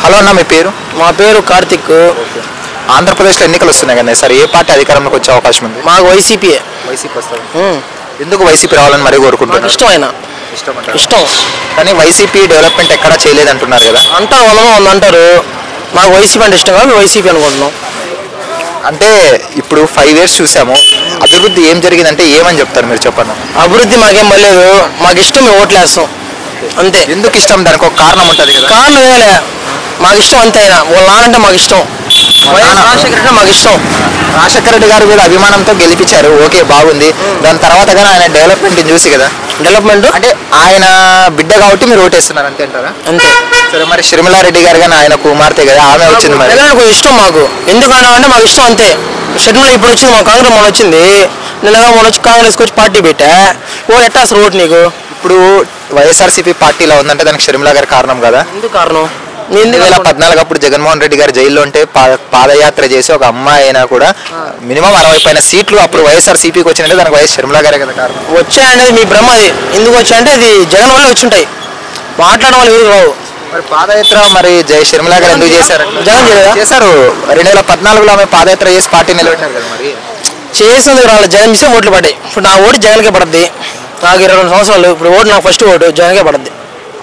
Hello అన్న మీ పేరు మా పేరు కార్తిక్ ఆంధ్రప్రదేశ్లో ఎన్నికలు వస్తున్నాయి కదా సార్ ఏ పార్టీ అధికారంలోకి వచ్చే అవకాశం ఉంది మాకు వైసీపీ వైసీపీ వస్తుంది ఎందుకు వైసీపీ రావాలని మరీ మాకు కోరుకుంటున్నారు ఇష్టం ఆయన ఇష్టం అంటారా? ఇష్టం కానీ వైసీపీ డెవలప్మెంట్ ఎక్కడా చేయలేదంటున్నారు కదా అంటారు వందలో వంద అంటారు మాకు వైసీపీ అంటే ఇష్టం కాబట్టి వైసీపీ అనుకుంటున్నాం అంటే ఇప్పుడు ఫైవ్ ఇయర్స్ చూసాము అభివృద్ధి ఏం జరిగిందంటే ఏమని చెప్తారు మీరు చెప్పండి అభివృద్ధి మాకేం పర్లేదు మాకు ఇష్టం మేము ఓట్లేస్తాం అంతే ఎందుకు ఇష్టం దానికి ఒక కారణం ఉంటుంది కదా కారణం ఏలే మాకు ఇష్టం అంతే ఆయన వాళ్ళ నానంటే మాకు ఇష్టం వైఎస్ రాజశేఖర రెడ్డి మాకు ఇష్టం రాజశేఖర రెడ్డి గారు కూడా అభిమానంతో గెలిపించారు ఓకే బాగుంది దాని తర్వాత కానీ ఆయన డెవలప్మెంట్ చూసి కదా డెవలప్మెంట్ అంటే ఆయన బిడ్డ కాబట్టి మీరు ఓటేస్తున్నారు అంతే అంటారా అంతే సరే మరి షర్మిలారెడ్డి గారు కానీ ఆయన కుమార్తె కదా ఆమె వచ్చింది మరి జగన్ కొంచెం ఇష్టం మాకు ఎందుకు అన్నా అంటే మాకు ఇష్టం అంతే షర్మిల ఇప్పుడు వచ్చింది మా కాంగ్రెస్ మొన్న వచ్చింది నిన్నగా మొన్న వచ్చి కాంగ్రెస్కి వచ్చి పార్టీ పెట్టా ఓ ఎట్టా అసలు ఓటు నీకు ఇప్పుడు వైఎస్ఆర్సీపీ పార్టీలో ఉందంటే దానికి షర్మిలా గారి కారణం కదా ఎందుకు కారణం నీ రెండు ఎందుకు వేల అనుకుంటున్నావు? పద్నాలుగు అప్పుడు జగన్మోహన్ రెడ్డి గారు జైల్లో ఉంటే పా- పాదయాత్ర చేసి ఒక అమ్మాయి అయినా కూడా మినిమం అరవై పైన సీట్లు అప్పుడు వైఎస్ఆర్ సిపికి వచ్చినట్టే దానికి వైఎస్ షర్మిలా గారే కదా కారణం వచ్చాయనేది మీ భ్రమ అది ఎందుకు వచ్చాయంటే అది జగన్ వల్ల వచ్చి ఉంటాయి మాట్లాడడం వాళ్ళు ఎవరు రావు మరి పాదయాత్ర మరి జై షర్మిలా గారు ఎందుకు చేశారు అట్లా? జగన్ చేయలేదా? చేశారు రెండు వేల పద్నాలుగులో ఆమె పాదయాత్ర చేసి పార్టీ నిలబెట్టారు కదా మరి చేసినందుకు రావాలి జగన్ మిసే ఓట్లు పడ్డాయి ఇప్పుడు నా ఓటు జగన్కే పడుద్ది నాకు ఇరవై రెండు సంవత్సరాలు ఇప్పుడు ఓటు నాకు ఫస్ట్ ఓటు జగన్కే పడుద్ది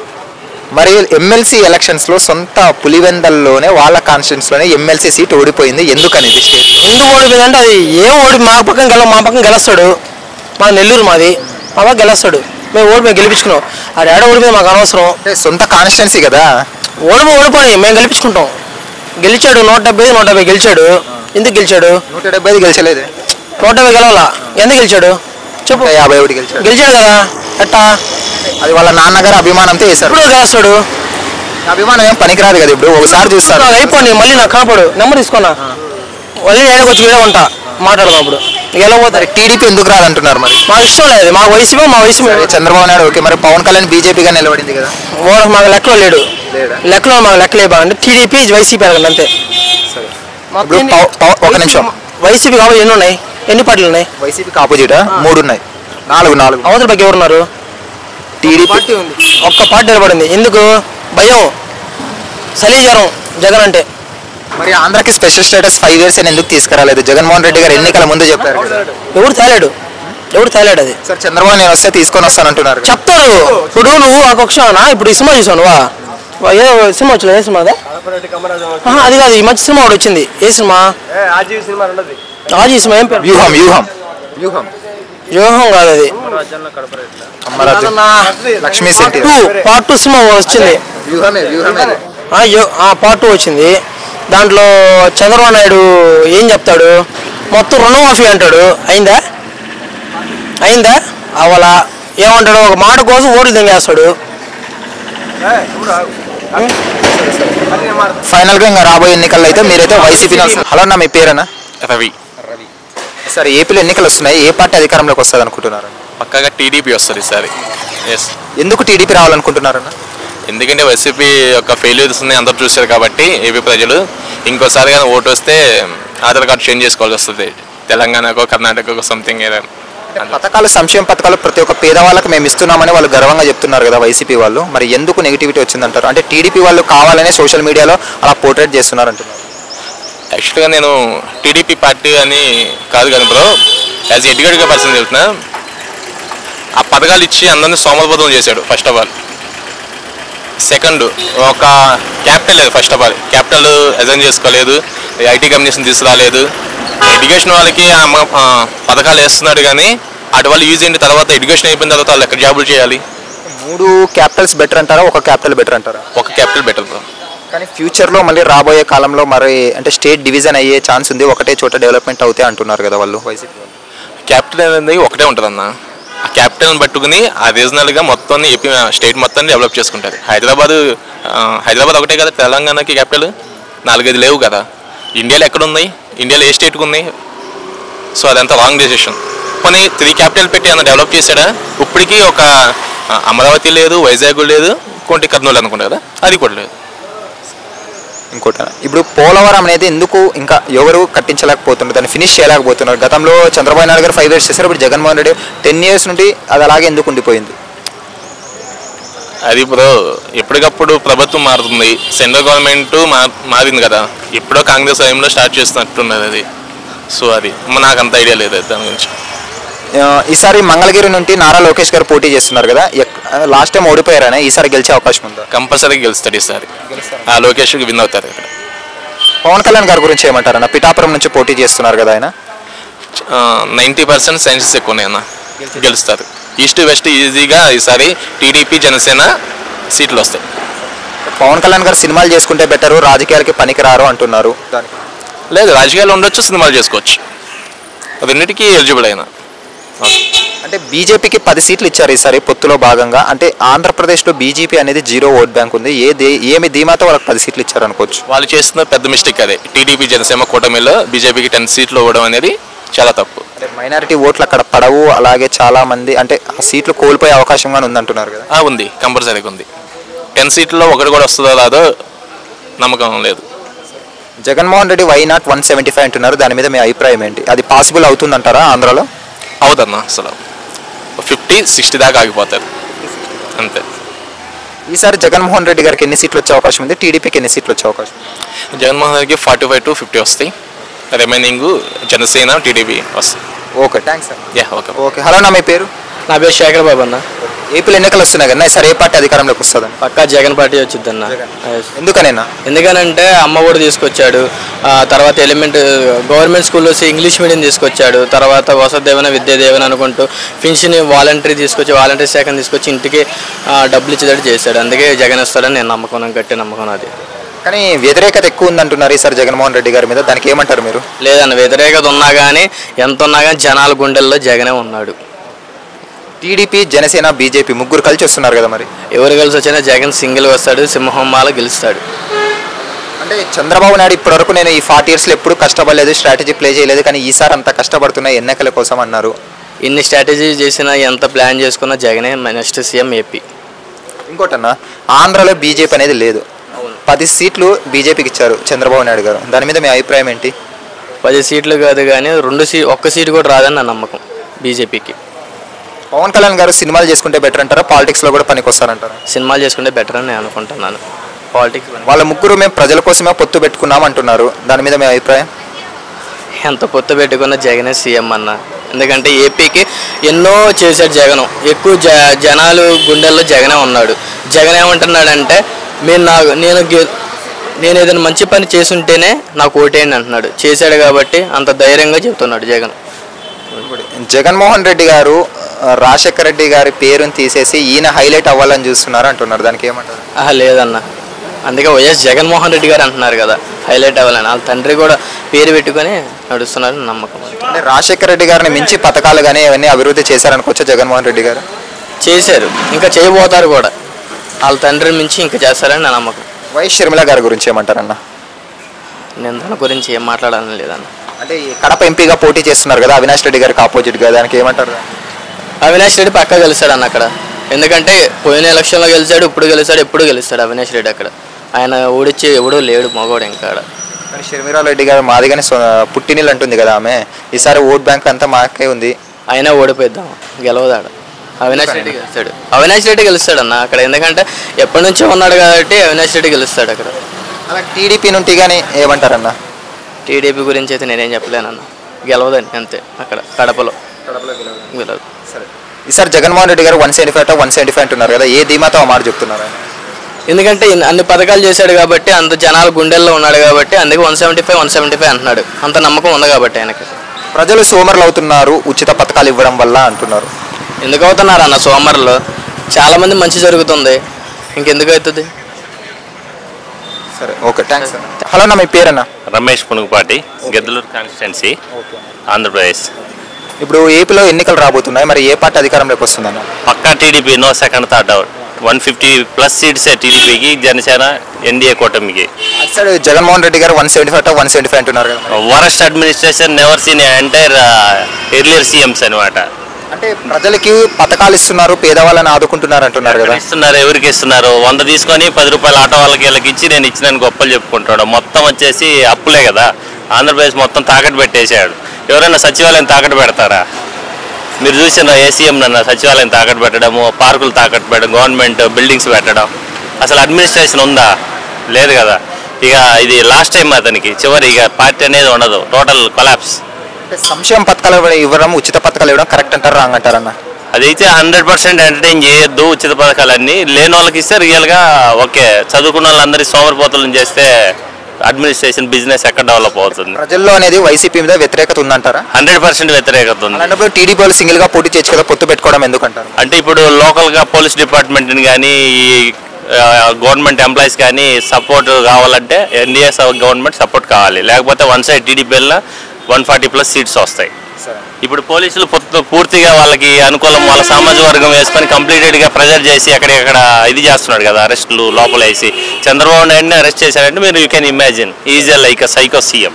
మరి ఎమ్మెల్సీ ఎలక్షన్స్ లో సొంత పులివెందల్లోనే వాళ్ళ కాన్స్టిట్యూన్స్ లోనే ఎమ్మెల్సీ సీట్ ఓడిపోయింది ఎందుకనేది స్టేట్ ఎందుకు ఓడిపోయిందంటే అది ఏం ఓడి మా పక్కన గెల మా పక్కన గెలుస్తాడు మా నెల్లూరు మాది మా పక్క గెలుస్తాడు మేము ఓడి మేము గెలిపించుకున్నాం అది ఏడ ఓడిపోయింది మాకు అనవసరం అంటే సొంత కాన్స్టిట్యున్సీ కదా ఓడిపో ఓడిపోయి మేము గెలిపించుకుంటాం గెలిచాడు నూట డెబ్బై నూట డెబ్బై గెలిచాడు ఎందుకు గెలిచాడు నూట డెబ్బై ఐదు గెలిచలేదు నూట డెబ్బై గెలవాలా ఎందుకు గెలిచాడు చెప్పు నూట యాభై ఒకటి గెలిచాడు గెలిచాడు కదా ఎట్టా అది వాళ్ళ నాన్నగారు అభిమానంతో వేశారు ఇప్పుడు గెలుస్తాడు అభిమానం ఏం పనికిరాదు కదా ఇప్పుడు ఒకసారి చూస్తారు నాకు అయిపోయింది మళ్ళీ నాకు కాపాడు నెంబర్ తీసుకున్నా మళ్ళీ నేను వచ్చి వీడే ఉంటా మాట్లాడదాం అప్పుడు గెలవపోతారు టీడీపీ ఎందుకు రాదంటున్నారు మరి మాకు ఇష్టం లేదు మా వయసు మా వయసు సరే, చంద్రబాబు నాయుడు ఓకే మరి పవన్ కళ్యాణ్ బీజేపీగా నిలబడింది కదా ఓడ మాకు లెక్కలో లేడు లేడా? లెక్కలో మాకు లెక్క లేబా అంటే టీడీపీ వైసీపీ అడగండి అంతే ఇప్పుడు పవ- పవ- ఒక నిమిషం వైసీపీ కాబట్టి ఎన్ని ఉన్నాయి ఎన్ని పార్టీలు ఉన్నాయి వైసీపీకి ఆపోజిట్ మూడు ఉన్నాయి నాలుగు నాలుగు అవతల పక్క ఎవరున్నారు టీడీపీ ఒక్క పార్టీ నిలబడింది ఎందుకు భయం చలి జ్వరం జగన్ అంటే మరి ఆంధ్రాకి స్పెషల్ స్టేటస్ ఫైవ్ ఇయర్స్ అని ఎందుకు తీసుకురాలేదు జగన్మోహన్ రెడ్డి గారు ఎన్నికల ముందు చెప్పారు కదా. ఎవరు తేలాడు ఎవరు తేలాడు అది సార్ చంద్రబాబు నేను వస్తే తీసుకొని వస్తానంటున్నారు కదా. చెప్తారు ఇప్పుడు నువ్వు ఆ పక్షానా ఇప్పుడు ఈ సినిమా చూసావు నువ్వా వా- ఏ సినిమా వచ్చలేదు ఏ సినిమా అదే ఆహా, అది కాదు ఈ మంచి సినిమా ఒకటి వచ్చింది ఏ సినిమా రాజు ఈ సినిమా ఏం పేరు వ్యూహం వ్యూహం వ్యూహం వ్యూహం కాదు అది అమ్మరాజు లక్ష్మీ శెట్టి టూ పార్ట్ టూ సినిమా వచ్చింది వ్యూహమే వ్యూహమే ఆ, యో- ఆ పార్ట్ టూ వచ్చింది దాంట్లో చంద్రబాబు నాయుడు ఏం చెప్తాడు మొత్తం రుణమాఫీ అంటాడు అయిందా అయిందా అవలా ఏమంటాడు ఒక మాట కోసం ఓట్లు దింగేస్తాడు ఫైనల్ గా ఇంకా రాబోయే ఎన్నికల్లో అయితే మీరైతే వైసీపీ హలో అన్న మీ పేరేనా రవి సార్ ఏపీలో ఎన్నికలు వస్తున్నాయి ఏ పార్టీ అధికారంలోకి వస్తుంది అనుకుంటున్నారు పక్కాగా టీడీపీ వస్తుంది ఈసారి ఎస్ ఎందుకు టీడీపీ రావాలనుకుంటున్నారన్న ఎందుకంటే వైసీపీ యొక్క ఫెయిల్యూర్స్ ని అందరూ చూశారు కాబట్టి ఏపీ ప్రజలు ఇంకోసారి కానీ ఓటు వస్తే ఆధార్ కార్డు చేంజ్ చేసుకోవాల్సి వస్తుంది తెలంగాణకో కర్ణాటకకో సంథింగ్ ఏదైనా పథకాలు సంక్షేమ పథకాలు ప్రతి ఒక్క పేదవాళ్ళకి మేము ఇస్తున్నామని వాళ్ళు గర్వంగా చెప్తున్నారు కదా వైసీపీ వాళ్ళు మరి ఎందుకు నెగిటివిటీ వచ్చిందంటారు అంటే టీడీపీ వాళ్ళు కావాలనే సోషల్ మీడియాలో అలా పోర్ట్రేట్ చేస్తున్నారు అంటున్నారు యాక్చువల్గా నేను టీడీపీ పార్టీ అని కాదు కానీ బ్రో యాజ్ ఎడ్యుకేటెడ్ పర్సన్ చెప్తున్నా ఆ పథకాలు ఇచ్చి అందరినీ సోమరబోధం చేశాడు ఫస్ట్ ఆఫ్ ఆల్ సెకండ్ ఒక క్యాపిటల్ లేదు ఫస్ట్ ఆఫ్ ఆల్ క్యాపిటల్ అజైన్ చేసుకోలేదు ఐటీ కంపెనీస్ని తీసుకురాలేదు ఎడ్యుకేషన్ వాళ్ళకి ఆ మ- ఆ పథకాలు వేస్తున్నాడు కానీ అటు వాళ్ళు యూజ్ అయిన తర్వాత ఎడ్యుకేషన్ అయిపోయిన తర్వాత వాళ్ళు ఎక్కడ జాబులు చేయాలి మూడు క్యాపిటల్స్ బెటర్ అంటారా ఒక క్యాపిటల్ బెటర్ అంటారా ఒక క్యాపిటల్ బెటర్ బ్రో కానీ ఫ్యూచర్లో మళ్ళీ రాబోయే కాలంలో మరి అంటే స్టేట్ డివిజన్ అయ్యే ఛాన్స్ ఉంది ఒకటే చోట డెవలప్మెంట్ అవుతాయి అంటున్నారు కదా వాళ్ళు వైసీపీ వాళ్ళు క్యాపిటల్ అనేది ఒకటే ఉంటుందన్న ఆ క్యాపిటల్ని పట్టుకుని ఆ రీజనల్గా మొత్తాన్ని ఏపీ స్టేట్ మొత్తాన్ని డెవలప్ చేసుకుంటారు హైదరాబాద్ హైదరాబాద్ ఒకటే కదా తెలంగాణకి క్యాపిటల్ నాలుగైదు లేవు కదా ఇండియాలో ఎక్కడ ఉన్నాయి ఇండియాలో ఏ స్టేట్కి ఉన్నాయి సో అదంతా రాంగ్ డెసిషన్ కొన్ని త్రీ క్యాపిటల్ పెట్టి అన్న డెవలప్ చేశాడా ఇప్పటికీ ఒక ఆ, అమరావతి లేదు వైజాగ్ లేదు ఇంకోటి కర్నూలు అనుకుంటా కదా అది కూడా లేదు ఇంకోటి ఇప్పుడు పోలవరం అనేది ఎందుకు ఇంకా ఎవరు కట్టించలేకపోతున్నారు దాన్ని ఫినిష్ చేయలేకపోతున్నారు గతంలో చంద్రబాబు నాయుడు గారు ఫైవ్ ఇయర్స్ చేశారు ఇప్పుడు జగన్మోహన్ రెడ్డి టెన్ ఇయర్స్ నుండి అది అలాగే ఎందుకు ఉండిపోయింది అది ఇప్పుడు ఎప్పటికప్పుడు ప్రభుత్వం మారుతుంది సెంట్రల్ గవర్నమెంట్ మా మారింది కదా ఎప్పుడో కాంగ్రెస్ టైంలో స్టార్ట్ చేస్తున్నట్టున్నది అది సో అది మ- నాకు అంత ఐడియా లేదు దాని గురించి ఆ, ఈసారి మంగళగిరి నుండి నారా లోకేష్ గారు పోటీ చేస్తున్నారు కదా లాస్ట్ టైం ఓడిపోయారనే ఈసారి గెలిచే అవకాశం ఉందా కంపల్సరీ గెలుస్తాడు ఈసారి ఆ లోకేష్ విన్ అవుతారు ఇక్కడ పవన్ కళ్యాణ్ గారి గురించి ఏమంటారన్న పిఠాపురం నుంచి పోటీ చేస్తున్నారు కదా ఆయన నైంటీ పర్సెంట్ సైన్సెస్ ఎక్కువనే అన్న గెలుస్తారు ఈస్ట్ వెస్ట్ ఈజీగా ఈసారి టీడీపీ జనసేన సీట్లు వస్తాయి పవన్ కళ్యాణ్ గారు సినిమాలు చేసుకుంటే బెటరు రాజకీయాలకి పనికిరారు అంటున్నారు దానికి లేదు రాజకీయాలు ఉండొచ్చు సినిమాలు చేసుకోవచ్చు రెండింటికి ఎలిజిబుల్ అయినా అంటే బీజేపీకి పది సీట్లు ఇచ్చారు ఈసారి పొత్తులో భాగంగా అంటే ఆంధ్రప్రదేశ్లో బీజేపీ అనేది జీరో ఓట్ బ్యాంక్ ఉంది ఏ దే ఏమి ధీమాతో వాళ్ళకి పది సీట్లు ఇచ్చారు అనుకోవచ్చు వాళ్ళు చేస్తున్న పెద్ద మిస్టేక్ అదే టీడీపీ జనసేన కూటమిలో బీజేపీకి టెన్ సీట్లు ఇవ్వడం అనేది చాలా తప్పు అంటే మైనారిటీ ఓట్లు అక్కడ పడవు అలాగే చాలా మంది అంటే ఆ సీట్లు కోల్పోయే అవకాశంగా ఉందంటున్నారు కదా ఆ, ఉంది కంపల్సరీగా ఉంది టెన్ సీట్లలో ఒకటి కూడా వస్తుందో రాదో నమ్మకం లేదు Jaganmohan Reddy why not one seventy five అంటున్నారు దాని మీద మీ అభిప్రాయం ఏంటి అది పాసిబుల్ అవుతుందంటారా ఆంధ్రాలో అవుదన్నా అసలు ఫిఫ్టీ సిక్స్టీ దాకా ఆగిపోతారు అంతే ఈసారి జగన్మోహన్ రెడ్డి గారికి ఎన్ని సీట్లు వచ్చే అవకాశం ఉంది టీడీపీకి ఎన్ని సీట్లు వచ్చే అవకాశం ఉంది జగన్మోహన్ రెడ్డికి ఫార్టీ ఫైవ్ టు ఫిఫ్టీ వస్తాయి రిమైనింగ్ జనసేన టీడీపీ వస్తాయి okay thanks sir ya okay okay hello నా మీ పేరు నా పేరు శేఖర్ బాబు అన్న ఏపీలో ఎన్నికలు వస్తున్నాయి కదా ఈసారి ఏ పార్టీ అధికారంలోకి వస్తుందని పక్కా జగన్ పార్టీ వచ్చింది అన్న ఎందుకనేనా ఎందుకనంటే అమ్మ ఒడి తీసుకొచ్చాడు ఆ తర్వాత ఎలిమెంట్ గవర్నమెంట్ స్కూల్లో ఇంగ్లీష్ మీడియం తీసుకొచ్చాడు తర్వాత వసదేవన విద్యాదేవన అనుకుంటూ పెన్షన్ వాలంటరీ తీసుకొచ్చి వాలంటరీ శాఖను తీసుకొచ్చి ఇంటికి ఆ, డబ్బులు ఇచ్చేటట్టు చేశాడు అందుకే జగన్ వస్తాడని నేను నమ్మకం నాకు గట్టి నమ్మకం అది కానీ వ్యతిరేకత ఎక్కువ ఉందంటున్నారు ఈసారి జగన్మోహన్ రెడ్డి గారి మీద దానికి ఏమంటారు మీరు లేదన్న వ్యతిరేకత ఉన్నా కానీ ఎంత ఉన్నా కానీ జనాల గుండెల్లో జగనే ఉన్నాడు టీడీపీ జనసేన బీజేపీ ముగ్గురు కలిసి వస్తున్నారు కదా మరి ఎవరు కలిసి వచ్చినా జగన్ సింగిల్ వస్తాడు సింహం మాల గెలుస్తాడు అంటే చంద్రబాబు నాయుడు ఇప్పటివరకు నేను ఈ ఫార్టీ ఇయర్స్లో ఎప్పుడు కష్టపడలేదు స్ట్రాటజీ ప్లే చేయలేదు కానీ ఈసారి అంత కష్టపడుతున్న ఎన్నికల కోసం అన్నారు ఇన్ని స్ట్రాటజీ చేసినా ఎంత ప్లాన్ చేసుకున్నా జగనే నెక్స్ట్ సీఎం ఏపీ ఇంకోటన్నా ఆంధ్రాలో బీజేపీ అనేది లేదు పది సీట్లు బీజేపీకి ఇచ్చారు చంద్రబాబు నాయుడు గారు దాని మీద మీ అభిప్రాయం ఏంటి పది సీట్లు కాదు కానీ రెండు సీ ఒక్క సీటు కూడా రాదని నా నమ్మకం బీజేపీకి పవన్ కళ్యాణ్ గారు సినిమాలు చేసుకుంటే బెటర్ అంటారా పాలిటిక్స్లో కూడా పనికి వస్తారంటారా సినిమాలు చేసుకుంటే బెటర్ అని నేను అనుకుంటున్నాను పాలిటిక్స్ వాళ్ళ ముగ్గురు మేము ప్రజల కోసమే పొత్తు పెట్టుకున్నాం అంటున్నారు దాని మీద మీ అభిప్రాయం ఎంత పొత్తు పెట్టుకున్న జగనే సీఎం అన్న ఎందుకంటే ఏపీకి ఎన్నో చేశాడు జగన్ ఎక్కువ జ జనాలు గుండెల్లో జగనే ఉన్నాడు జగన్ ఏమంటున్నాడంటే మీరు నాకు నేను గె- నేను ఏదైనా మంచి పని చేసుంటేనే నాకు ఓటేయండి అంటున్నాడు చేశాడు కాబట్టి అంత ధైర్యంగా చెప్తున్నాడు జగన్ జగన్మోహన్ రెడ్డి గారు ఆ, రాజశేఖర రెడ్డి గారి పేరుని తీసేసి ఈయన హైలైట్ అవ్వాలని చూస్తున్నారు అంటున్నారు దానికి ఏమంటారు ఆహా లేదన్న అందుకే వైఎస్ జగన్మోహన్ రెడ్డి గారు అంటున్నారు కదా హైలైట్ అవ్వాలని వాళ్ళ తండ్రి కూడా పేరు పెట్టుకొని నడుస్తున్నారని నమ్మకం అంటే రాజశేఖర రెడ్డి గారిని మించి పథకాలు కానీ ఇవన్నీ అభివృద్ధి చేశారనుకోవచ్చా జగన్మోహన్ రెడ్డి గారు చేశారు ఇంకా చేయబోతారు కూడా వాళ్ళ తండ్రి మించి ఇంకా చేస్తారని నా నమ్మకం వైఎస్ షర్మిల గారి గురించి ఏమంటారన్న నేను దాని గురించి ఏం మాట్లాడాలని లేదన్న అంటే ఈ కడప ఎంపీగా పోటీ చేస్తున్నారు కదా అవినాష్ రెడ్డి గారికి ఆపోజిట్గా దానికి ఏమంటారు అవినాష్ రెడ్డి పక్కా గెలుస్తాడు అన్న అక్కడ ఎందుకంటే పోయిన ఎలక్షన్లో గెలిచాడు ఇప్పుడు గెలిచాడు ఎప్పుడు గెలుస్తాడు అవినాష్ రెడ్డి అక్కడ ఆయన ఓడిచ్చి ఎవడో లేడు మగవాడు ఇంకా ఆడ. కానీ షర్మిలా రెడ్డి గారు మాదిగానే సొ- పుట్టినీళ్ళు అంటుంది కదా ఆమె ఈసారి ఓట్ బ్యాంక్ అంతా మాకే ఉంది అయినా ఓడిపోయిద్దాం గెలవదాడ అవినాష్ రెడ్డి గెలుస్తాడు అవినాష్ రెడ్డి గెలుస్తాడు అన్న అక్కడ ఎందుకంటే ఎప్పటి నుంచో ఉన్నాడు కాబట్టి అవినాష్ రెడ్డి గెలుస్తాడు అక్కడ అలా టీడీపీ నుండి కానీ ఏమంటారన్న టీడీపీ గురించి అయితే నేనేం చెప్పలేనన్న గెలవదని అంతే అక్కడ కడపలో గెలవదు సరే ఈసారి Jaganmohan Reddy garu one seventy five one seventy five అంటున్నారు కదా ఏ ధీమాతో ఆ మాట చెప్తున్నారు ఆయన ఎందుకంటే ఇన్ని- అన్ని పథకాలు చేశాడు కాబట్టి అంత జనాలు గుండెల్లో ఉన్నాడు కాబట్టి అందుకే one seventy five one seventy five అంటున్నాడు అంత నమ్మకం ఉంది కాబట్టి ఆయనకి ప్రజలు సోమరులు అవుతున్నారు ఉచిత పథకాలు ఇవ్వడం వల్ల అంటున్నారు ఎందుకు అవుతున్నారు అన్న సోమవారంలో చాలా మంది మంచి జరుగుతుంది ఇంకెందుకు అవుతుంది సరే ఓకే థ్యాంక్స్ హలో నా మీ పేరన్నా రమేష్ పునుగుపాటి గెద్దలూరు కాన్స్టిట్యున్సీ ఆంధ్రప్రదేశ్ ఇప్పుడు ఏపీలో ఎన్నికలు రాబోతున్నాయి మరి ఏ పార్టీ అధికారంలోకి వస్తుందన్న పక్కా TDP no second third out one fifty plus సీట్సే టీడీపీకి జనసేన ఎన్డీఏ కూటమికి అటు side Jaganmohan Reddy garu one seventy five one seventy five అంటున్నారు కదా worst administration never seen entire earlier CMs అనమాట అంటే ప్రజలకి పథకాలు ఇస్తున్నారు పేదవాళ్ళని ఆదుకుంటున్నారు అంటున్నారు కదా ఇస్తున్నారు ఎవరికి ఇస్తున్నారు వంద తీసుకొని పది రూపాయలు ఆటో వాళ్ళకి వీళ్ళకి ఇచ్చి నేను ఇచ్చినాను గొప్పలు చెప్పుకుంటాడు మొత్తం వచ్చేసి అప్పులే కదా ఆంధ్రప్రదేశ్ మొత్తం తాకట్టు పెట్టేశాడు ఎవరైనా సచివాలయం తాకట్టు పెడతారా మీరు చూసిన ఏసీఎం నన్ను సచివాలయం తాకట్టు పెట్టడము పార్కులు తాకట్టు పెట్టడం గవర్నమెంట్ బిల్డింగ్స్ పెట్టడం అసలు అడ్మినిస్ట్రేషన్ ఉందా లేదు కదా ఇక ఇది లాస్ట్ టైం అతనికి చివరి ఇక పార్టీ అనేది ఉండదు టోటల్ కొలాప్స్ అంటే సంక్షేమ పథకాలు ఇవ్వడం- ఇవ్వడం ఉచిత పథకాలు ఇవ్వడం కరెక్ట్ అంటారు రాంగ్ అంటారన్న అదైతే హండ్రెడ్ పర్సెంట్ ఎంటర్టైన్ చేయొద్దు ఉచిత పథకాలన్నీ లేని వాళ్ళకి ఇస్తే రియల్గా ఓకే చదువుకున్న వాళ్ళందరి సోమరిపోతులను చేస్తే అడ్మినిస్ట్రేషన్ బిజినెస్ ఎక్కడ డెవలప్ అవుతుంది ప్రజల్లో అనేది వైసీపీ మీద వ్యతిరేకత ఉందంటారా హండ్రెడ్ పర్సెంట్ వ్యతిరేకత ఉంది అలాంటప్పుడు టీడీపీ వాళ్ళు సింగిల్ గా పోటీ చేయొచ్చు కదా పొత్తు పెట్టుకోవడం ఎందుకంటారు అంటే ఇప్పుడు లోకల్గా పోలీస్ డిపార్ట్మెంట్ని కానీ ఈ గవర్నమెంట్ ఎంప్లాయీస్ కానీ సపోర్ట్ కావాలంటే ఎన్డీఏ గవర్నమెంట్ సపోర్ట్ కావాలి లేకపోతే వన్ సైడ్ టీడీపీ వెళ్ళినా వన్ ఫార్టీ ప్లస్ సీట్స్ వస్తాయి ఇప్పుడు పోలీసులు పొత్తు- పూర్తిగా వాళ్ళకి అనుకూలం వాళ్ళ సామాజిక వర్గం వేసుకొని కంప్లీటెడ్గా ప్రెజర్ చేసి అక్కడెక్కడ ఇది చేస్తున్నాడు కదా అరెస్టులు లోపల వేసి చంద్రబాబు నాయుడుని అరెస్ట్ చేశారంటే మీరు you can imagine easy like psycho CM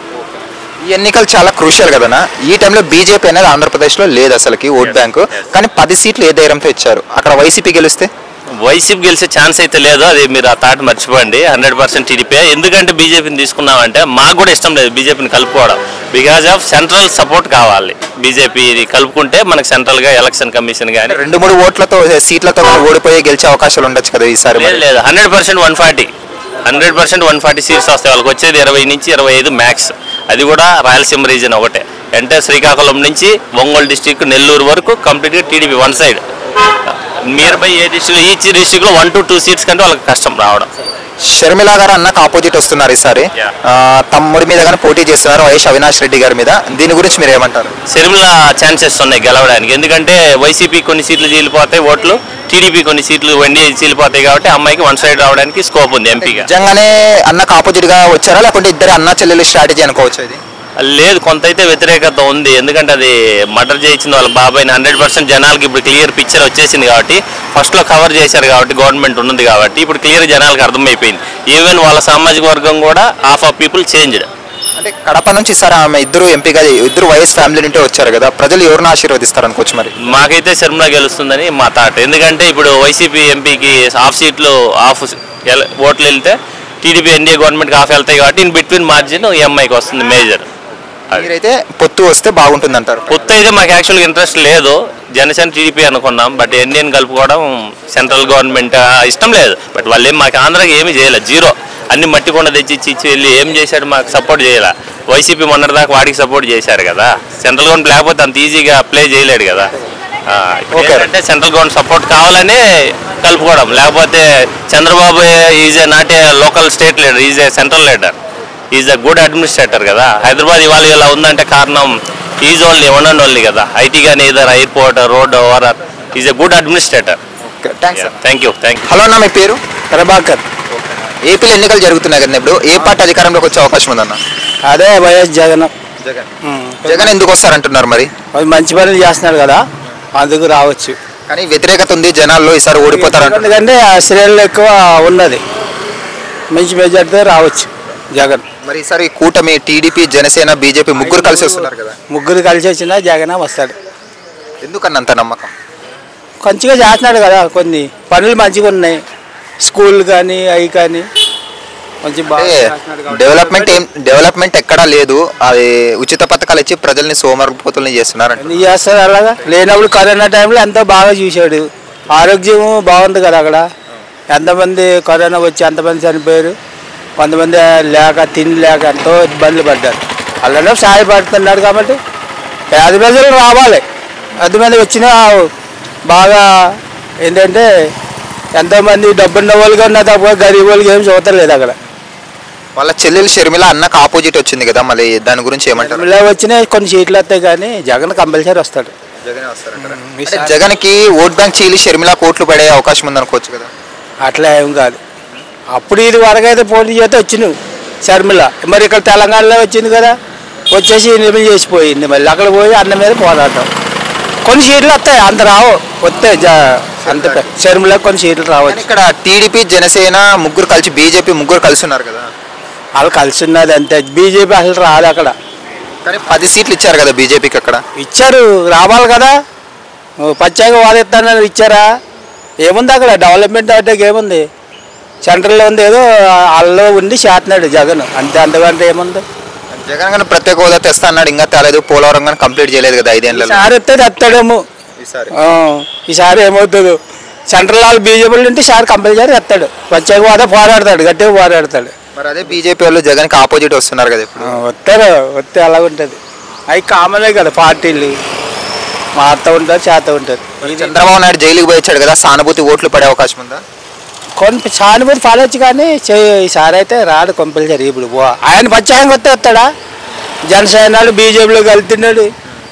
ఈ ఎన్నికలు చాలా క్రూషియల్ కదనా ఈ టైంలో బీజేపీ అనేది ఆంధ్రప్రదేశ్లో లేదు అసలుకి ఓట్ Yes, బ్యాంకు yes. కానీ పది సీట్లు ఏ ధైర్యంతో ఇచ్చారు అక్కడ వైసీపీ గెలిస్తే వైసీపీ గెలిచే ఛాన్స్ అయితే లేదు అది మీరు ఆ థాట్ మర్చిపోండి హండ్రెడ్ పర్సెంట్ టీడీపీ ఎందుకంటే బీజేపీని తీసుకున్నామంటే మాకు కూడా ఇష్టం లేదు బీజేపీని కలుపుకోవడం బికాజ్ ఆఫ్ సెంట్రల్ సపోర్ట్ కావాలి బీజేపీ కలుపుకుంటే మనకు సెంట్రల్గా ఎలక్షన్ కమిషన్ కానీ రెండు మూడు ఓట్లతో సీట్లతో కానీ ఓడిపోయి గెలిచే అవకాశాలు ఉండొచ్చు కదా ఈసారి లేదు మరి. లేదు hundred percent one forty hundred percent one forty seats వస్తాయి వాళ్ళకి వచ్చేది ఇరవై నుంచి ఇరవై ఐదు మ్యాక్స్ అది కూడా రాయలసీమ రీజన్ ఒకటే అంటే శ్రీకాకుళం నుంచి ఒంగోలు డిస్టిక్ నెల్లూరు వరకు కంప్లీట్గా TDP one side near by a district each డిస్టిక్లో వన్ టు టూ సీట్స్ కంటే వాళ్ళకి కష్టం రావడం షర్మిల గారు అన్నకు ఆపోజిట్ వస్తున్నారు ఈసారి Yeah. ఆ, తమ్ముడి మీద కానీ పోటీ చేస్తున్నారు వైఎస్ అవినాష్ రెడ్డి గారి మీద దీని గురించి మీరు ఏమంటారు సిరిమిల ఛాన్సెస్ ఉన్నాయి గెలవడానికి ఎందుకంటే వైసీపీ కొన్ని సీట్లు చీలిపోతాయి ఓట్లు టీడీపీ కొన్ని సీట్లు ఎన్డీఏ చీలిపోతాయి కాబట్టి అమ్మాయికి వన్ సైడ్ రావడానికి స్కోప్ ఉంది ఎంపీగా నిజంగానే అన్నకు ఆపోజిట్ గా వచ్చారా లేకుంటే ఇద్దరు అన్న చెల్లెలు స్ట్రాటజీ అనుకోవచ్చు ఇది లేదు కొంత అయితే వ్యతిరేకత ఉంది ఎందుకంటే అది మర్డర్ చేయించిన వాళ్ళ బాబాయ్ని హండ్రెడ్ పర్సెంట్ జనాలకి ఇప్పుడు క్లియర్ పిక్చర్ వచ్చేసింది కాబట్టి ఫస్ట్లో కవర్ చేశారు కాబట్టి గవర్నమెంట్ ఉన్నది కాబట్టి ఇప్పుడు క్లియర్ జనాలకు అర్థమైపోయింది ఈవెన్ వాళ్ళ సామాజిక వర్గం కూడా హాఫ్ ఆఫ్ పీపుల్ చేంజ్డ్ అంటే కడప నుంచి ఈసారి ఆమె ఇద్దరు ఎంపీగా ఇద్దరు వైఎస్ ఫ్యామిలీ నుండి వచ్చారు కదా ప్రజలు ఎవరిని ఆశీర్వదిస్తారు అనుకోవచ్చు మరి మాకైతే శర్మిల గెలుస్తుందని మా థాట్ ఎందుకంటే ఇప్పుడు వైసీపీ ఎంపీకి హాఫ్ సీట్లు హాఫ్ ఎల- ఓట్లు వెళ్తే టీడీపీ ఎన్డీఏ గవర్నమెంట్కి హాఫ్ వెళ్తాయి కాబట్టి ఇన్ బిట్వీన్ మార్జిన్ ఎంఐకి వస్తుంది మేజర్ అది మీరైతే పొత్తు వస్తే బాగుంటుంది అంటారు కొత్త అయితే మాకు యాక్చువల్గా ఇంట్రెస్ట్ లేదు జనసేన టీడీపీ అనుకున్నాం బట్ ఎన్డీఎన్ కలుపుకోవడం సెంట్రల్ గవర్నమెంట్ ఆ, ఇష్టం లేదు బట్ వాళ్ళు ఏం మాకు ఆంధ్రాకి ఏమీ చేయలేదు జీరో అన్ని మట్టి కొండ తెచ్చి ఇచ్చి ఇచ్చి వెళ్ళి ఏం చేశాడు మాకు సపోర్ట్ చేయలే వైసీపీ మొన్నటిదాకా వాడికి సపోర్ట్ చేశారు కదా సెంట్రల్ గవర్నమెంట్ లేకపోతే అంత ఈజీగా ప్లే చేయలేడు కదా ఆ, ఇప్పుడు Okay. ఏంటంటే సెంట్రల్ గవర్నమెంట్ సపోర్ట్ కావాలని కలుపుకోవడం లేకపోతే Chandrababu is a not a local state leader is a central leader is a good administrator కదా హైదరాబాద్ ఇవాళ ఇలా ఉందంటే కారణం is only one and only కదా ఐటీ కానీ either airport road over is a good administrator thanks thank you thank you hello అన్న మీ పేరు ప్రభాకర్ ఏపీలో ఎన్నికలు జరుగుతున్నాయి కదా ఇప్పుడు ఏ పార్టీ అధికారంలోకి వచ్చే అవకాశం ఉందన్న అదే వైఎస్ జగన్ జగన్ ఉమ్. జగన్ ఎందుకు వస్తారంటున్నారు మరి అది మంచి పనులు చేస్తున్నాడు కదా అందుకు రావచ్చు కానీ వ్యతిరేకత ఉంది జనాల్లో ఈసారి ఓడిపోతారంట ఎందుకంటే ఆ శ్రేణులు ఎక్కువ ఉన్నది మంచి మెజార్టీతో రావచ్చు జగన్ మరి ఈసారి కూటమి టీడీపీ జనసేన బీజేపీ ముగ్గురు కలిసి వస్తున్నారు కదా ముగ్గురు కలిసి వచ్చినా జగన్ వస్తాడు ఎందుకన్నా అంత నమ్మకం కొంచెంగా చేస్తున్నాడు కదా కొన్ని పనులు మంచిగా ఉన్నాయి స్కూల్ కానీ అవి కానీ కొంచెం బాగా అంటే చేస్తున్నాడు కాబట్టి- డెవలప్మెంట్ ఏం డెవలప్మెంట్ ఎక్కడా లేదు అది ఉచిత పథకాలు ఇచ్చి ప్రజల్ని సోమరిపోతుల్ని చేస్తున్నారంట ఎందుకు చేస్తాడు అలాగా లేనప్పుడు కరోనా టైంలో ఎంతో బాగా చూశాడు ఆరోగ్యం బాగుంది కదా అక్కడ ఎంతమంది కరోనా వచ్చి ఎంతమంది చనిపోయారు కొంతమంది లేక తిండి లేక ఎంతో ఇబ్బందులు పడ్డారు అలానే సహాయపడుతున్నాడు కాబట్టి పేద ప్రజలు రావాలి ఎంతమంది వచ్చినా బాగా ఏంటంటే ఎంతోమంది డబ్బున్న వాళ్ళుగా ఉన్నా తప్ప గరీబ్ వాళ్ళకి ఏం చూడలేదు అక్కడ వాళ్ళ చెల్లెలు షర్మిల అన్నకు ఆపోజిట్ వచ్చింది కదా మళ్ళీ దాని గురించి ఏమంటారు ఇలా వచ్చినా కొన్ని సీట్లు వస్తాయి కానీ జగన్ కంపల్సరీ వస్తాడు అంటే జగన్ కి ఓట్ బ్యాంక్ చీలి షర్మిల కోట్లు పడే అవకాశం ఉంది అనుకోవచ్చు కదా అట్లా ఏం కాదు అప్పుడు ఇది వరకు అయితే పోటీ చేస్తే వచ్చిన షర్మిల మరి ఇక్కడ తెలంగాణలో వచ్చింది కదా వచ్చేసి నిర్మల్ చేసిపోయింది మళ్ళీ అక్కడ పోయి అన్న మీద పోరాటం కొన్ని సీట్లు వస్తాయి అంత రావు వస్తాయి జ అంత పె- షర్మిల కొన్ని సీట్లు కానీ రావచ్చు ఇక్కడ టీడీపీ జనసేన ముగ్గురు కలిసి బీజేపీ ముగ్గురు కలిసి ఉన్నారు కదా వాళ్ళు కలిసి ఉన్నది అంతే బీజేపీ అసలు రాదు అక్కడ కానీ పది సీట్లు ఇచ్చారు కదా బీజేపీకి అక్కడ ఇచ్చారు రావాలి కదా ఓ పచ్చాగా వాదిస్తానని ఇచ్చారా ఏముంది అక్కడ డెవలప్మెంట్ అంటే ఏముంది సెంట్రల్లో ఉంది ఏదో వాళ్ళలో ఉండి చేస్తున్నాడు జగన్ అంతే అంతకంటే ఏముంది జగన్ గారు ప్రత్యేక హోదా తెస్తా అన్నాడు ఇంకా తేలేదు పోలవరం కానీ కంప్లీట్ చేయలేదు కదా ఐదేళ్లలో సార్ ఎత్తే తెస్తాడేమో ఈసారి ఆ, ఈసారి ఏమవుతుందో సెంట్రల్ వాళ్ళు బీజేపీలు ఉంటే ఈసారి కంపల్సరీ వస్తాడు వచ్చాక పోతే పోరాడతాడు గట్టిగా పోరాడతాడు మరి అదే బీజేపీ వాళ్ళు జగన్కి ఆపోజిట్ వస్తున్నారు కదా ఇప్పుడు ఆ, వస్తారు వస్తే అలా ఉంటుంది అవి కామనే కదా పార్టీలు మారుతూ ఉంటారు చేస్తూ ఉంటారు మరి చంద్రబాబు నాయుడు జైలుకి పోయి వచ్చాడు కదా సానుభూతి ఓట్లు పడే అవకాశం ఉందా కొన్ని సానుభూతి పడవచ్చు కానీ చే- ఈసారి అయితే రాడు కంపల్సరీ ఇప్పుడు పో ఆయన పచ్చాయం కొత్త వస్తాడా జనసేనలు బీజేపీలో కలుతున్నాడు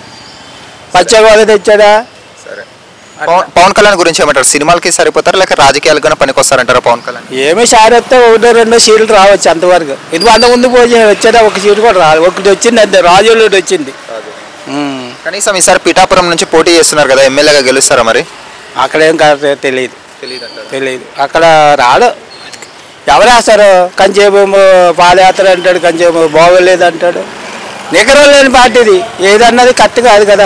పచ్చగోద తెచ్చాడా సరే పవన్ పవన్ కళ్యాణ్ గురించి ఏమంటారు సినిమాలకి సరిపోతారు లేక రాజకీయాలకు కూడా పనికొస్తారంటారా పవన్ కళ్యాణ్ ఏమీ సారి వస్తే ఒకటో రెండో సీట్లు రావచ్చు అంతవరకు ఇది అంత ముందు పోయి వచ్చేదా ఒక సీటు కూడా రాదు ఒకటి వచ్చింది అంతే రాజులు వచ్చింది ఉమ్. కనీసం ఈసారి పిఠాపురం నుంచి పోటీ చేస్తున్నారు కదా ఎమ్మెల్యేగా గెలుస్తారా మరి అక్కడేం కాదు తెలియదు తెలియదు తెలియదు అక్కడ రాడు ఎవరు వేస్తారు కంచేపు పాదయాత్ర అంటాడు కంచేపు బాగోలేదు అంటాడు నికరం లేని పార్టీది ఏదన్నది కరెక్ట్ కాదు కదా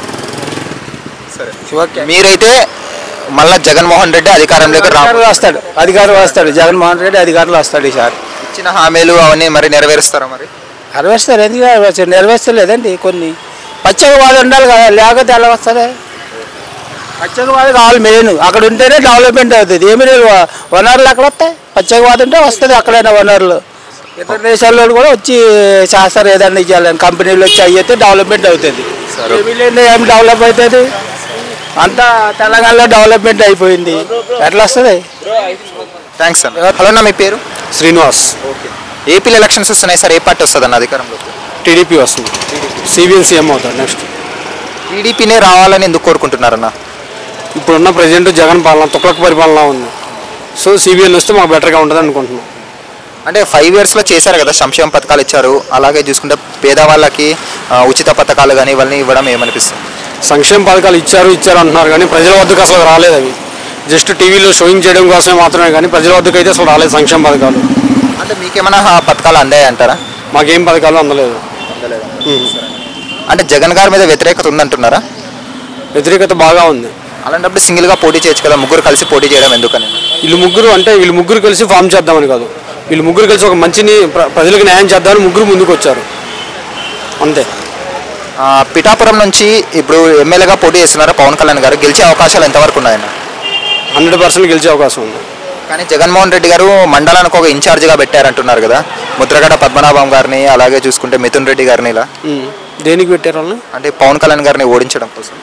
సరే ఓకే మీరైతే మళ్ళా జగన్మోహన్ రెడ్డి అధికారంలోకి రా అధికారులు వస్తాడు అధికారులు వస్తాడు జగన్మోహన్ రెడ్డి అధికారులు వస్తాడు ఈసారి ఇచ్చిన హామీలు అవన్నీ మరి నెరవేరుస్తారా మరి నెరవేరుస్తారు ఎందుకు నెరవేర్చారు నెరవేర్చలేదండి కొన్ని పచ్చగా వాళ్ళు ఉండాలి కదా లేకపోతే ఎలా వస్తుంది పచ్చగా వాళ్ళు కావాలి మెయిన్ అక్కడ ఉంటేనే డెవలప్మెంట్ అవుతుంది ఏమి లేదు వ- వనరులు ఎక్కడ వస్తాయి పచ్చగా వాడు ఉంటే వస్తుంది అక్కడైనా వనరులు ఇతర దేశాల్లో కూడా వచ్చి చేస్తారు ఏదన్నా ఇవ్వాలని కంపెనీలు వచ్చి అయ్యితే డెవలప్మెంట్ అవుతుంది సరే. ఏమీ లేదు ఏం డెవలప్ అవుతుంది అంతా తెలంగాణలో డెవలప్మెంట్ అయిపోయింది ఎట్లా వస్తుంది థ్యాంక్స్ అన్న హలో అన్న మీ పేరు శ్రీనివాస్ ఏపీలో ఎలక్షన్స్ వస్తున్నాయి సార్ ఏ పార్టీ వస్తుంది అన్న అధికారంలోకి టీడీపీ వస్తుంది సిబిఎన్ సీఎం అవుతాడు నెక్స్ట్ టీడీపీనే రావాలని ఎందుకు కోరుకుంటున్నారన్న ఇప్పుడున్న ప్రెసిడెంట్ జగన్ పాలన తుక్లక్ పరిపాలన ఉంది సో సిబిఎన్ వస్తే మాకు బెటర్గా ఉంటుంది అనుకుంటున్నాం అంటే ఫైవ్ ఇయర్స్లో చేశారు కదా సంక్షేమ పథకాలు ఇచ్చారు అలాగే చూసుకుంటే పేదవాళ్ళకి ఆ, ఉచిత పథకాలు కానీ ఇవన్నీ ఇవ్వడం ఏమనిపిస్తుంది సంక్షేమ పథకాలు ఇచ్చారు ఇచ్చారు అంటున్నారు కానీ ప్రజల వద్దకు అసలు రాలేదు అవి జస్ట్ టీవీలో షోయింగ్ చేయడం కోసమే మాత్రమే కానీ ప్రజల వద్దకు అయితే అసలు రాలేదు సంక్షేమ పథకాలు అంటే మీకేమైనా ఆ పథకాలు అందాయి అంటారా మాకేం పథకాలు అందలేదు ఉమ్. అంటే జగన్ గారి మీద వ్యతిరేకత ఉందంటున్నారా వ్యతిరేకత బాగా ఉంది అలాంటప్పుడు సింగిల్గా పోటీ చేయొచ్చు కదా ముగ్గురు కలిసి పోటీ చేయడం ఎందుకని వీళ్ళు ముగ్గురు అంటే వీళ్ళు ముగ్గురు కలిసి ఫామ్ చేద్దామని కాదు వీళ్ళు ముగ్గురు కలిసి ఒక మంచిని ప్ర- ప్రజలకు న్యాయం చేద్దామని ముగ్గురు ముందుకు వచ్చారు అంతే ఆ, పిఠాపురం నుంచి ఇప్పుడు ఎమ్మెల్యేగా పోటీ చేస్తున్నారా పవన్ కళ్యాణ్ గారు గెలిచే అవకాశాలు ఎంతవరకు ఉన్నాయన్న హండ్రెడ్ పర్సెంట్ గెలిచే అవకాశం ఉంది కానీ జగన్మోహన్ రెడ్డి గారు మండలానికి ఒక ఇన్ఛార్జిగా పెట్టారంటున్నారు కదా ముద్రగడ పద్మనాభం గారిని అలాగే చూసుకుంటే మిథున్ రెడ్డి గారిని ఇలా ఉమ్. దేనికి పెట్టారు వాళ్ళని అంటే పవన్ కళ్యాణ్ గారిని ఓడించడం కోసం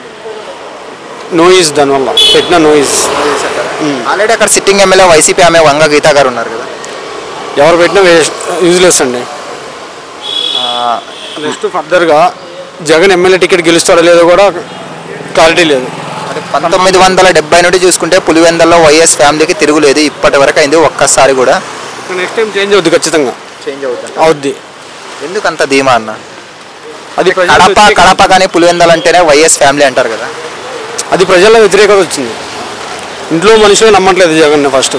నోయిస్ దానివల్ల పెట్టిన నోయిస్ ఆల్రెడీ అక్కడ సిట్టింగ్ ఎమ్మెల్యే వైసీపీ ఆమె వంగ గీతా గారు ఉన్నారు కదా ఎవరు పెట్టినా వేస్ట్ యూజ్లెస్ అండి ఆ, నెక్స్ట్ ఫర్దర్గా జగన్ ఎమ్మెల్యే టికెట్ గెలుస్తాడో లేదో కూడా క్లారిటీ లేదు మరి పంతొమ్మిది వందల డెబ్బై నుండి చూసుకుంటే పులివెందల్లో వైఎస్ ఫ్యామిలీకి తిరుగులేదు ఇప్పటి వరకు అయింది ఒక్కసారి కూడా నెక్స్ట్ టైం చేంజ్ అవుద్ది ఖచ్చితంగా చేంజ్ అవుతుంది అవుద్ది ఎందుకు అంత ధీమా అన్న అది ప్రజల కడప వ్యతిరేకత- కడప కానీ పులివెందలు అంటేనే వైఎస్ ఫ్యామిలీ అంటారు కదా అది ప్రజల వ్యతిరేకత వచ్చింది ఇంట్లో మనుషులే నమ్మట్లేదు జగన్ ఫస్ట్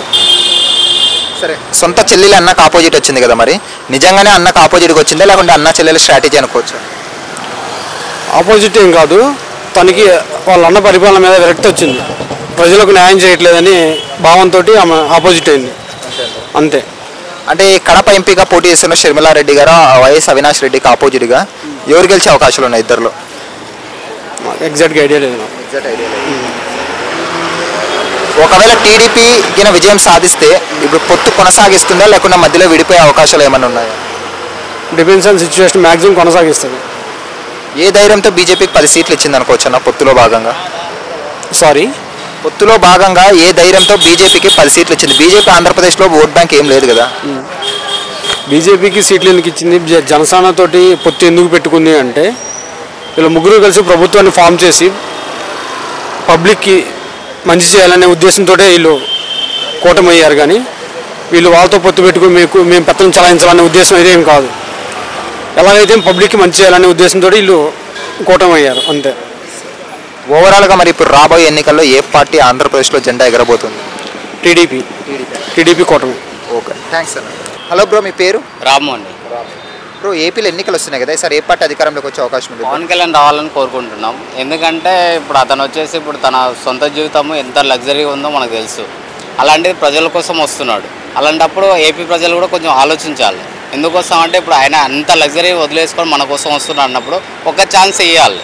సరే సొంత చెల్లెలు అన్నకు ఆపోజిట్ వచ్చింది కదా మరి నిజంగానే అన్నకు ఆపోజిట్కి వచ్చిందా లేకుంటే అన్న చెల్లెల స్ట్రాటజీ అనుకోవచ్చు ఆపోజిట్ ఏం కాదు తనకి వాళ్ళ అన్న పరిపాలన మీద విరక్తి వచ్చింది ప్రజలకు న్యాయం చేయట్లేదని భావంతో ఆమె ఆపోజిట్ అయింది అంతే అంటే ఈ కడప ఎంపీగా పోటీ చేస్తున్న షర్మిలారెడ్డి గారు ఆ వైఎస్ అవినాష్ రెడ్డికి ఆపోజిట్గా ఎవరు గెలిచే అవకాశాలు ఉన్నాయి ఇద్దరిలో ఎగ్జాక్ట్గా ఐడియా లేదు నాకు ఒకవేళ టీడీపీ గిన విజయం సాధిస్తే ఇప్పుడు పొత్తు కొనసాగిస్తుందా లేకుండా మధ్యలో విడిపోయే అవకాశాలు ఏమైనా ఉన్నాయా డిపెండ్స్ ఆన్ సిచ్యువేషన్ మ్యాక్సిమం కొనసాగిస్తుంది ఏ ధైర్యంతో బీజేపీకి పది సీట్లు ఇచ్చింది అనుకోవచ్చు అన్న పొత్తులో భాగంగా సారీ పొత్తులో భాగంగా ఏ ధైర్యంతో బీజేపీకి పది సీట్లు ఇచ్చింది బీజేపీ ఆంధ్రప్రదేశ్లో ఓట్ బ్యాంక్ ఏం లేదు కదా బీజేపీకి సీట్లు ఎందుకు ఇచ్చింది జ- జనసేనతోటి పొత్తు ఎందుకు పెట్టుకుంది అంటే వీళ్ళు ముగ్గురు కలిసి ప్రభుత్వాన్ని ఫామ్ చేసి పబ్లిక్కి మంచి చేయాలనే ఉద్దేశంతో వీళ్ళు కూటమయ్యారు కానీ వీళ్ళు వాళ్ళతో పొత్తు పెట్టుకుని మీకు మేము పెత్తనం చలాయించాలనే ఉద్దేశం అయితే ఏం కాదు ఎలాగైతే పబ్లిక్కి మంచి చేయాలనే ఉద్దేశంతో వీళ్ళు కూటమయ్యారు అంతే ఓవరాల్గా మరి ఇప్పుడు రాబోయే ఎన్నికల్లో ఏ పార్టీ ఆంధ్రప్రదేశ్లో జెండా ఎగరబోతుంది టీడీపీ టీడీపీ కూటమి ఓకే థ్యాంక్స్ అన్న హలో బ్రో మీ పేరు రాము అండి బ్రో ఏపీలో ఎన్నికలు వస్తున్నాయి కదా సార్ ఏ పార్టీ అధికారంలోకి వచ్చే అవకాశం ఉంది పవన్ కళ్యాణ్ రావాలని కోరుకుంటున్నాం ఎందుకంటే ఇప్పుడు అతను వచ్చేసి ఇప్పుడు తన సొంత జీవితము ఎంత లగ్జరీగా ఉందో మనకు తెలుసు అలాంటిది ప్రజల కోసం వస్తున్నాడు అలాంటప్పుడు ఏపీ ప్రజలు కూడా కొంచెం ఆలోచించాలి ఎందుకోసం అంటే ఇప్పుడు ఆయన అంత లగ్జరీ వదిలేసుకొని మన కోసం వస్తున్నాడు అన్నప్పుడు ఒక ఛాన్స్ ఇవ్వాలి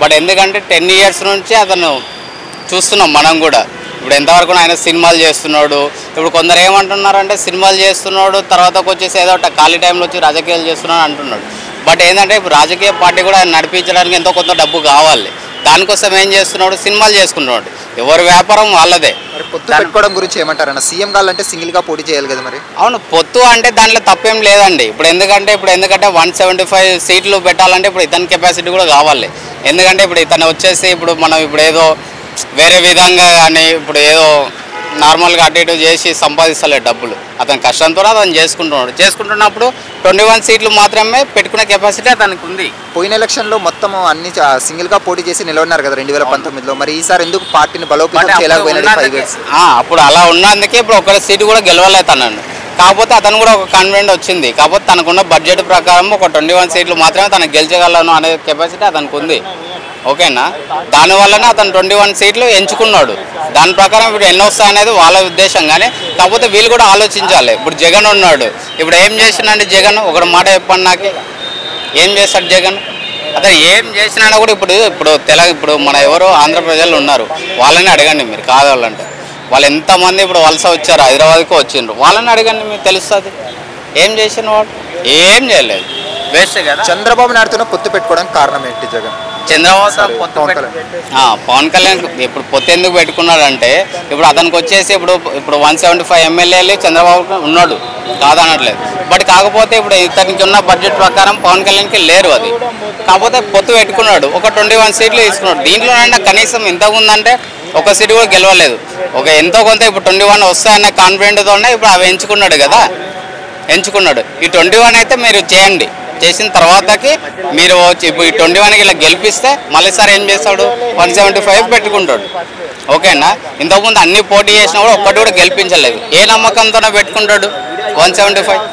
బట్ ఎందుకంటే టెన్ ఇయర్స్ నుంచి అతను చూస్తున్నాం మనం కూడా ఇప్పుడు ఎంతవరకు ఆయన సినిమాలు చేస్తున్నాడు ఇప్పుడు కొందరు ఏమంటున్నారంటే సినిమాలు చేస్తున్నాడు తర్వాతకు వచ్చేసి ఏదో ఒకటి ఖాళీ టైంలో వచ్చి రాజకీయాలు చేస్తున్నాడు అంటున్నాడు బట్ ఏంటంటే ఇప్పుడు రాజకీయ పార్టీ కూడా ఆయన నడిపించడానికి ఎంతో కొంత డబ్బు కావాలి దానికోసం ఏం చేస్తున్నాడు సినిమాలు చేసుకుంటున్నాడు ఎవరి వ్యాపారం వాళ్ళదే మరి పొత్తు పెట్టుకోవడం గురించి ఏమంటారన్న సీఎం కావాలంటే సింగిల్ గా పోటీ చేయాలి కదా మరి అవును పొత్తు అంటే దాంట్లో తప్పేం లేదండి ఇప్పుడు ఎందుకంటే ఇప్పుడు ఎందుకంటే వన్ సెవెంటీ ఫైవ్ సీట్లు పెట్టాలంటే ఇప్పుడు ఇతని కెపాసిటీ కూడా కావాలి ఎందుకంటే ఇప్పుడు ఇతను వచ్చేసి ఇప్పుడు మనం ఇప్పుడు ఏదో వేరే విధంగా కానీ ఇప్పుడు ఏదో నార్మల్గా అటు ఇటు చేసి సంపాదిస్తలేదు డబ్బులు అతని కష్టంతో అతను చేసుకుంటున్నాడు చేసుకుంటున్నప్పుడు ట్వంటీ వన్ సీట్లు మాత్రమే పెట్టుకునే కెపాసిటీ అతనికి ఉంది పోయిన ఎలక్షన్ లో మొత్తం అన్ని సింగిల్ గా పోటీ చేసి నిలబడినారు కదా రెండు వేల పంతొమ్మిదిలో మరి ఈసారి ఎందుకు పార్టీని బలోపేతం బట్ అప్పుడు చేయలేకపోయినది ఫైవ్ ఉన్నందుకే- ఇయర్స్ ఆ, అప్పుడు అలా ఉన్నందుకే ఇప్పుడు ఒక సీటు కూడా గెలవలేదు తనను కాకపోతే అతను కూడా ఒక కాన్ఫిడెంట్ వచ్చింది కాకపోతే తనకున్న బడ్జెట్ ప్రకారం ఒక ట్వంటీ వన్ సీట్లు మాత్రమే తనకు గెలిచగలను అనే కెపాసిటీ అతనికి ఉంది ఓకేనా దానివల్లనే అతను ట్వంటీ వన్ సీట్లు ఎంచుకున్నాడు దాని ప్రకారం ఇప్పుడు ఎన్ని వస్తాయనేది వాళ్ళ ఉద్దేశం కానీ కాకపోతే వీళ్ళు కూడా ఆలోచించాలి ఇప్పుడు జగన్ ఉన్నాడు ఇప్పుడు ఏం చేసిండంటే జగన్ ఒక మాట చెప్పండి నాకు ఏం చేస్తాడు జగన్ అతను ఏం చేసినా కూడా ఇప్పుడు ఇప్పుడు తెల ఇప్పుడు మన ఎవరు ఆంధ్ర ప్రజలు ఉన్నారు వాళ్ళని అడగండి మీరు కావాలంటే వాళ్ళు ఎంతమంది ఇప్పుడు వలస వచ్చారు హైదరాబాద్కి వచ్చిండ్రు వాళ్ళని అడగండి మీకు తెలుస్తుంది ఏం చేసిన వాడు ఏం చేయలేదు వేస్ట్ కదా చంద్రబాబు నాయుడుతో పొత్తు పెట్టుకోవడానికి కారణం ఏంటి జగన్ చంద్రబాబు సార్ పొత్తు పవన్ పెట్టు- ఆ, పవన్ కళ్యాణ్ ఇప్పుడు పొత్తు ఎందుకు పెట్టుకున్నాడంటే ఇప్పుడు అతనికి వచ్చేసి ఇప్పుడు ఇప్పుడు వన్ సెవెంటీ ఫైవ్ ఎమ్మెల్యేలు చంద్రబాబు ఉన్నాడు కాదనట్లేదు బట్ కాకపోతే ఇప్పుడు ఇతనికి ఉన్న బడ్జెట్ ప్రకారం పవన్ కళ్యాణ్కి లేరు అది కాకపోతే పొత్తు పెట్టుకున్నాడు ఒక ట్వంటీ వన్ సీట్లు తీసుకున్నాడు దీంట్లోనైనా కనీసం ఎంత ఉందంటే ఒక సీటు కూడా గెలవలేదు ఒక ఎంతో కొంత ఇప్పుడు ట్వంటీ వన్ వస్తాయన్న కాన్ఫిడెంట్తోనే ఇప్పుడు అవి ఎంచుకున్నాడు కదా ఎంచుకున్నాడు ఈ ట్వంటీ వన్ అయితే మీరు చేయండి చేసిన తర్వాతకి మీరు వచ్చి ఇప్పుడు ఈ ట్వంటీ వన్కి ఇలా గెలిపిస్తే మళ్ళీ సార్ ఏం చేస్తాడు వన్ సెవెంటీ ఫైవ్ పెట్టుకుంటాడు ఓకేనా ఇంతకుముందు అన్ని పోటీ చేసినా కూడా ఒక్కటి కూడా గెలిపించలేదు ఏ నమ్మకంతోనే పెట్టుకుంటాడు వన్ సెవెంటీ ఫైవ్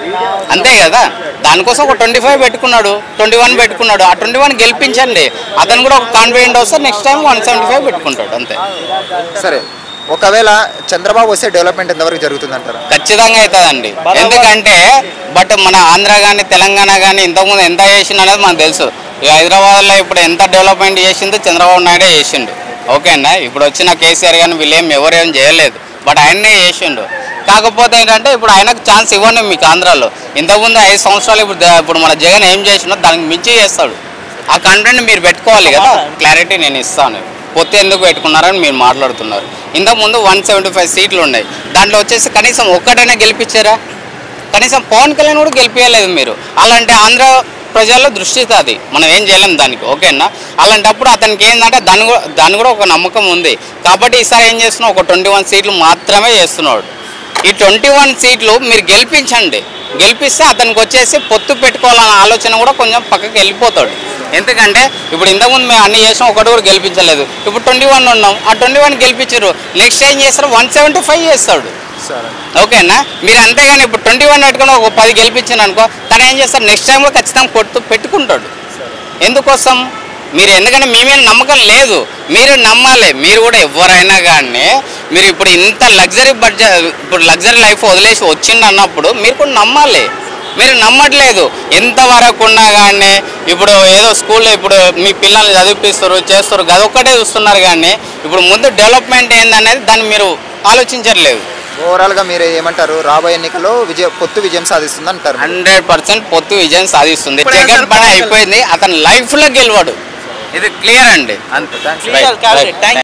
అంతే కదా దానికోసం ఒక ట్వంటీ ఫైవ్ పెట్టుకున్నాడు ట్వంటీ వన్ పెట్టుకున్నాడు ఆ ట్వంటీ వన్ గెలిపించండి అతను కూడా ఒక కాన్ఫిడెంట్ వస్తే next time one seventy five పెట్టుకుంటాడు అంతే సరే ఒకవేళ చంద్రబాబు వస్తే డెవలప్మెంట్ ఎంతవరకు జరుగుతుంది అంటారా ఖచ్చితంగా అవుతుందండి ఎందుకంటే బట్ మన ఆంధ్ర కానీ తెలంగాణ కానీ ఇంతకుముందు ఎంత చేసిండు అనేది మనకు తెలుసు ఈ హైదరాబాద్లో ఇప్పుడు ఎంత డెవలప్మెంట్ చేసిందో చంద్రబాబు నాయుడే చేసిండు ఓకేనా ఇప్పుడు వచ్చిన కేసీఆర్ కానీ వీళ్ళేం ఎవరేం చేయలేదు బట్ ఆయన్నే చేసిండు కాకపోతే ఏంటంటే ఇప్పుడు ఆయనకు ఛాన్స్ ఇవ్వండి మీకు ఆంధ్రాలో ఇంతకుముందు ఐదు సంవత్సరాలు ఇప్పుడు ద- ఇప్పుడు మన జగన్ ఏం చేసిండో దానికి మించి చేస్తాడు ఆ కంటెంట్ మీరు పెట్టుకోవాలి కదా క్లారిటీ నేను ఇస్తాను పొత్తు ఎందుకు పెట్టుకున్నారని మీరు మాట్లాడుతున్నారు ఇంతకుముందు వన్ సెవెంటీ ఫైవ్ సీట్లు ఉన్నాయి దాంట్లో వచ్చేసి కనీసం ఒక్కటైనా గెలిపించారా కనీసం పవన్ కళ్యాణ్ కూడా గెలిపించలేదు మీరు అలాంటి ఆంధ్ర ప్రజల్లో దృష్టి అది మనం ఏం చేయలేం దానికి ఓకేనా అలాంటప్పుడు అతనికి ఏంటంటే దాని కూడా దాని కూడా ఒక నమ్మకం ఉంది కాబట్టి ఈసారి ఏం చేస్తున్నావు ఒక ట్వంటీ వన్ సీట్లు మాత్రమే చేస్తున్నాడు ఈ ట్వంటీ వన్ సీట్లు మీరు గెలిపించండి గెలిపిస్తే అతనికి వచ్చేసి పొత్తు పెట్టుకోవాలన్న ఆలోచన కూడా కొంచెం పక్కకి వెళ్ళిపోతాడు ఎందుకంటే ఇప్పుడు ఇంతకుముందు మేము అన్ని చేసాం ఒకటి కూడా గెలిపించలేదు ఇప్పుడు ట్వంటీ వన్ ఉన్నాం ఆ ట్వంటీ వన్ గెలిపించారు నెక్స్ట్ ఏం చేస్తారు వన్ సెవెంటీ ఫైవ్ చేస్తాడు సరే ఓకేనా మీరు అంతేగాని ఇప్పుడు ట్వంటీ వన్ పెట్టుకుని ఒక పది గెలిపించాను అనుకో తను ఏం చేస్తాడు నెక్స్ట్ టైం కూడా ఖచ్చితంగా పొత్తు పెట్టుకుంటాడు ఎందుకోసం మీరు ఎందుకంటే మీ మీద నమ్మకం లేదు మీరు నమ్మాలి మీరు కూడా ఎవరైనా కానీ మీరు ఇప్పుడు ఇంత లగ్జరీ బడ్జెట్ ఇప్పుడు లగ్జరీ లైఫ్ వదిలేసి వచ్చింది అన్నప్పుడు మీరు కూడా నమ్మాలి మీరు నమ్మట్లేదు ఎంతవరకు ఉన్నా కానీ ఇప్పుడు ఏదో స్కూల్లో ఇప్పుడు మీ పిల్లల్ని చదివిపిస్తారు చేస్తారు అదొక్కటే చూస్తున్నారు కానీ ఇప్పుడు ముందు డెవలప్మెంట్ ఏందనేది దాన్ని మీరు ఆలోచించట్లేదు ఓవరాల్ గా మీరు ఏమంటారు రాబోయే ఎన్నికల్లో విజయ పొత్తు విజయం సాధిస్తుంది అంటారు మీరు. హండ్రెడ్ పర్సెంట్ పొత్తు విజయం సాధిస్తుంది జగన్ పని అయిపోయింది అతని లైఫ్ లో గెలవాడు ఇది క్లియర్ అండి అంతే Thanks. Right, right.